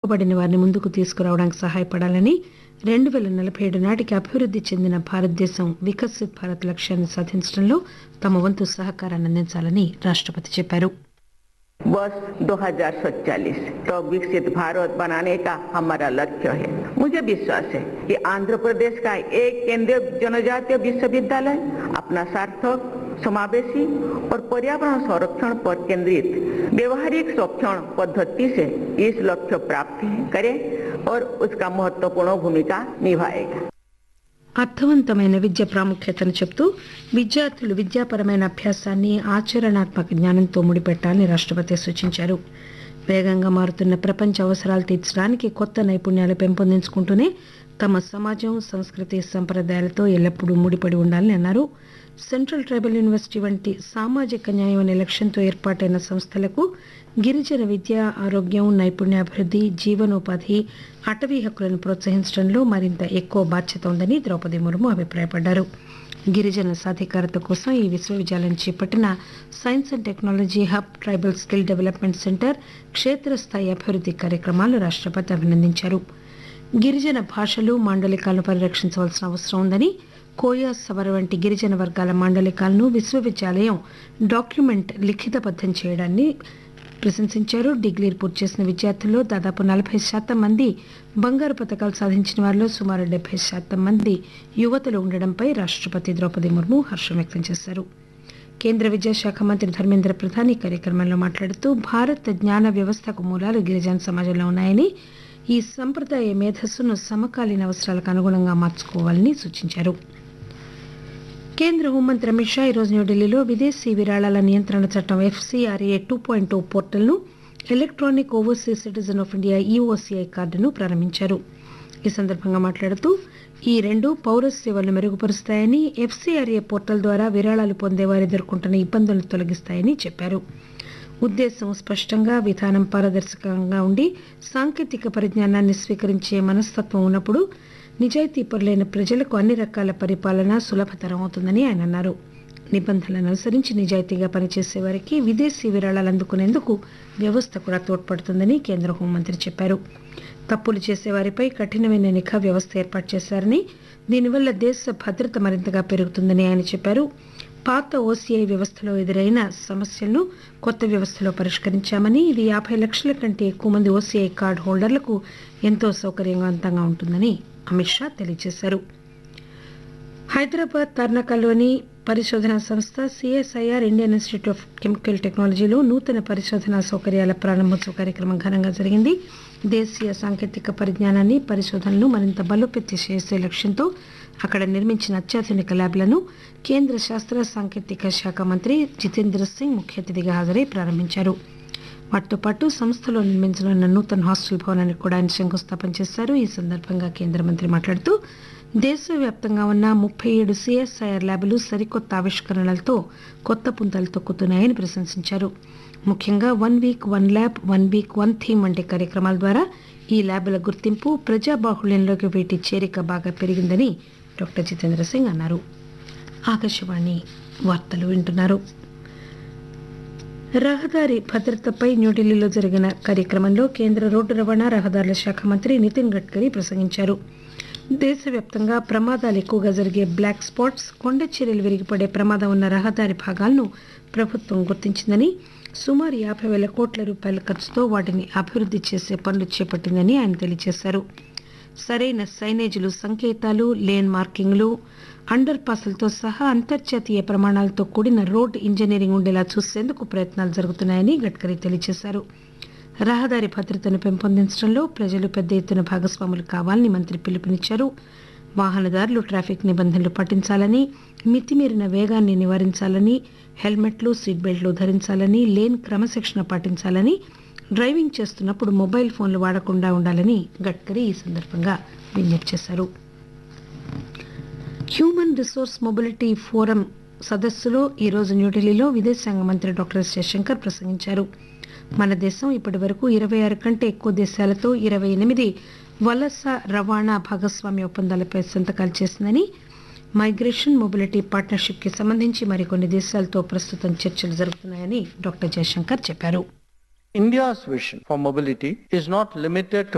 వెనుకబడిన వారిని ముందుకు తీసుకురావడానికి సహాయపడాలని రెండు వేల నలభై ఏడు నాటికి అభివృద్ధి చెందిన భారతదేశం వికసిత్ భారత్ లక్ష్యాన్ని సాధించడంలో తమ వంతు సహకారాన్ని అందించాలని రాష్ట్రపతి చెప్పారు वर्ष 2047 तो विकसित भारत बनाने का हमारा लक्ष्य है मुझे विश्वास है कि आंध्र प्रदेश का एक केंद्रीय जनजातीय विश्वविद्यालय अपना सार्थक समावेशी और पर्यावरण संरक्षण पर केंद्रित व्यवहारिक संरक्षण पद्धति से इस लक्ष्य प्राप्त करे और उसका महत्वपूर्ण भूमिका निभाएगा అర్థవంతమైన విద్య ప్రాముఖ్యతను చెప్తూ విద్యార్థులు విద్యాపరమైన అభ్యాసాన్ని ఆచరణాత్మక జ్ఞానంతో ముడిపెట్టాలని రాష్ట్రపతి సూచించారు వేగంగా మారుతున్న ప్రపంచ అవసరాలు తీర్చడానికి కొత్త నైపుణ్యాలు పెంపొందించుకుంటూనే తమ సమాజం సంస్కృతి సంప్రదాయాలతో ఎల్లప్పుడూ ముడిపడి ఉండాలని అన్నారు సెంట్రల్ ట్రైబల్ యూనివర్సిటీ వంటి సామాజిక న్యాయం అనే లక్ష్యంతో ఏర్పాటైన సంస్థలకు గిరిజన విద్య ఆరోగ్యం నైపుణ్యాభివృద్ధి జీవనోపాధి అటవీ హక్కులను ప్రోత్సహించడంలో మరింత ఎక్కువ బాధ్యత ఉందని ద్రౌపది ముర్ము అభిప్రాయపడ్డారు గిరిజన సాధికారత కోసం ఈ విశ్వవిద్యాలయం చేపట్టిన science and technology hub tribal skill development centre క్షేత్రస్థాయి అభివృద్ధి కార్యక్రమాలు రాష్ట్రపతి అభినందించారు గిరిజన భాషలు మాండలికాలను పరిరక్షించవలసిన అవసరం ఉందని కోయా సవర వంటి గిరిజన వర్గాల మాండలికాలను విశ్వవిద్యాలయం డాక్యుమెంట్ లిఖితబద్ధం చేయడాన్ని ప్రశంసించారు డిగ్రీలు పూర్తి చేసిన విద్యార్థుల్లో దాదాపు నలభై శాతం మంది బంగారు పథకాలు సాధించిన వారిలో సుమారు డెబ్బై శాతం మంది యువతలు ఉండడంపై రాష్ట్రపతి ద్రౌపది ముర్ము హర్షం వ్యక్తం చేశారు కేంద్ర విద్యాశాఖ మంత్రి ధర్మేంద్ర ప్రధాన్ ఈ కార్యక్రమంలో మాట్లాడుతూ భారత జ్ఞాన వ్యవస్థకు మూలాలు గిరిజన సమాజంలో ఉన్నాయని ఈ సంప్రదాయ మేధస్సును సమకాలీన అవసరాలకు అనుగుణంగా మార్చుకోవాలని సూచించారు కేంద్ర హోంమంత్రి అమిత్ షా ఈరోజు న్యూఢిల్లీలో విదేశీ విరాళాల నియంత్రణ చట్టం ఎఫ్సీఆర్ఏ టూ పాయింట్ టూ పోర్టల్ను electronic overseas citizen of India EOCI కార్డును ప్రారంభించారు ఈ సందర్భంగా మాట్లాడుతూ ఈ రెండు పౌర సేవలను మెరుగుపరుస్తాయని ఎఫ్సీఆర్ఏ పోర్టల్ ద్వారా విరాళాలు పొందేవారు ఎదుర్కొంటున్న ఇబ్బందులను తొలగిస్తాయని చెప్పారు ఉద్దేశం స్పష్టంగా విధానం పారదర్శకంగా ఉండి సాంకేతిక పరిజ్ఞానాన్ని స్వీకరించే మనస్తత్వం ఉన్నప్పుడు నిజాయితీ పరులైన ప్రజలకు అన్ని రకాల పరిపాలన సులభతరం అవుతుందని ఆయన అన్నారు నిబంధనలను అనుసరించి నిజాయితీగా పనిచేసే వారికి విదేశీ విరాళాలు అందుకునేందుకు వ్యవస్థ కూడా తోడ్పడుతుందని కేంద్ర హోంమంత్రి చెప్పారు తప్పులు చేసేవారిపై కఠినమైన నిఘా వ్యవస్థ ఏర్పాటు చేశారని దీనివల్ల దేశ భద్రత మరింతగా పెరుగుతుందని ఆయన చెప్పారు పాత ఓసీఐ వ్యవస్థలో ఎదురైన సమస్యలను కొత్త వ్యవస్థలో పరిష్కరించామని ఇది యాభై లక్షల కంటే ఎక్కువ మంది ఓసీఐ కార్డు హోల్డర్లకు ఎంతో సౌకర్యవంతంగా ఉంటుందని అమిత్ షా తెలియజేశారు హైదరాబాద్ తర్నకల్లోని పరిశోధనా సంస్థ CSIR Indian institute of chemical టెక్నాలజీలో నూతన పరిశోధనా సౌకర్యాల ప్రారంభోత్సవ కార్యక్రమం ఘనంగా జరిగింది దేశీయ సాంకేతిక పరిజ్ఞానాన్ని పరిశోధనలు మరింత బలోపేతం చేసే లక్ష్యంతో అక్కడ నిర్మించిన అత్యాధునిక ల్యాబ్లను కేంద్ర శాస్త్ర సాంకేతిక శాఖ మంత్రి జితేంద్ర సింగ్ ముఖ్య అతిథిగా హాజరై ప్రారంభించారు వాటితో పాటు సంస్థలో నిర్మించనున్న నూతన హాస్టల్ భవనానికి కూడా ఆయన శంకుస్థాపన చేశారు ఈ సందర్భంగా కేంద్ర మంత్రి మాట్లాడుతూ దేశవ్యాప్తంగా ఉన్న ముప్పై ఏడు సిఎస్ఐఆర్ ల్యాబ్లు సరికొత్త ఆవిష్కరణలతో కొత్త పుంతలు తొక్కుతున్నాయని ప్రశంసించారు ముఖ్యంగా one week one lab one week one theme వంటి కార్యక్రమాల ద్వారా ఈ ల్యాబ్ల గుర్తింపు ప్రజాబాహుళ్యంలోకి వీటి చేరిక బాగా పెరిగిందని డాక్టర్ జితేంద్ర సింగ్ అన్నారు ఆకాశవాణి వార్తలు వింటున్నారు రహదారి భద్రతపై న్యూఢిల్లీలో జరిగిన కార్యక్రమంలో కేంద్ర రోడ్డు రవాణా రహదారుల శాఖ మంత్రి నితిన్ గడ్కరీ ప్రసంగించారు దేశవ్యాప్తంగా ప్రమాదాలు ఎక్కువగా జరిగే బ్లాక్ స్పాట్స్ కొండ చర్యలు విరిగిపడే ప్రమాదం ఉన్న రహదారి భాగాలను ప్రభుత్వం గుర్తించిందని సుమారు యాభై వేల కోట్ల రూపాయల ఖర్చుతో వాటిని అభివృద్ధి చేసే పనులు చేపట్టిందని ఆయన తెలియజేశారు సరైన సైనేజీలు సంకేతాలు లేన్ మార్కింగ్లు అండర్ పాస్లతో సహా అంతర్జాతీయ ప్రమాణాలతో కూడిన రోడ్ ఇంజనీరింగ్ ఉండేలా చూసేందుకు ప్రయత్నాలు జరుగుతున్నాయని గడ్కరీ తెలియజేశారు రహదారి భద్రతను పెంపొందించడంలో ప్రజలు పెద్ద ఎత్తున భాగస్వాములు కావాలని మంత్రి పిలుపునిచ్చారు వాహనదారులు ట్రాఫిక్ నిబంధనలు పాటించాలని మితిమీరిన వేగాన్ని నివారించాలని హెల్మెట్లు సీట్ బెల్ట్లు ధరించాలని లేన్ క్రమశిక్షణ పాటించాలని డ్రైవింగ్ చేస్తున్నప్పుడు మొబైల్ ఫోన్లు వాడకుండా ఉండాలని గడ్కరీ ఈ సందర్భంగా విజ్ఞప్తి చేశారు హ్యూమన్ రిసోర్స్ మొబిలిటీ ఫోరం సదస్సులో ఈరోజు న్యూఢిల్లీలో విదేశాంగ మంత్రి డాక్టర్ ఎస్ జయశంకర్ ప్రసంగించారు మన దేశం ఇప్పటి వరకు ఇరవై ఆరు కంటే ఎక్కువ దేశాలతో ఇరవై ఎనిమిది వలస రవాణా భాగస్వామ్య ఒప్పందాలపై సంతకాలు చేసిందని మైగ్రేషన్ మొబిలిటీ పార్ట్నర్షిప్ కి సంబంధించి మరికొన్ని దేశాలతో ప్రస్తుతం చర్చలు జరుగుతున్నాయని డాక్టర్ జయశంకర్ చెప్పారు India's vision for mobility is not limited to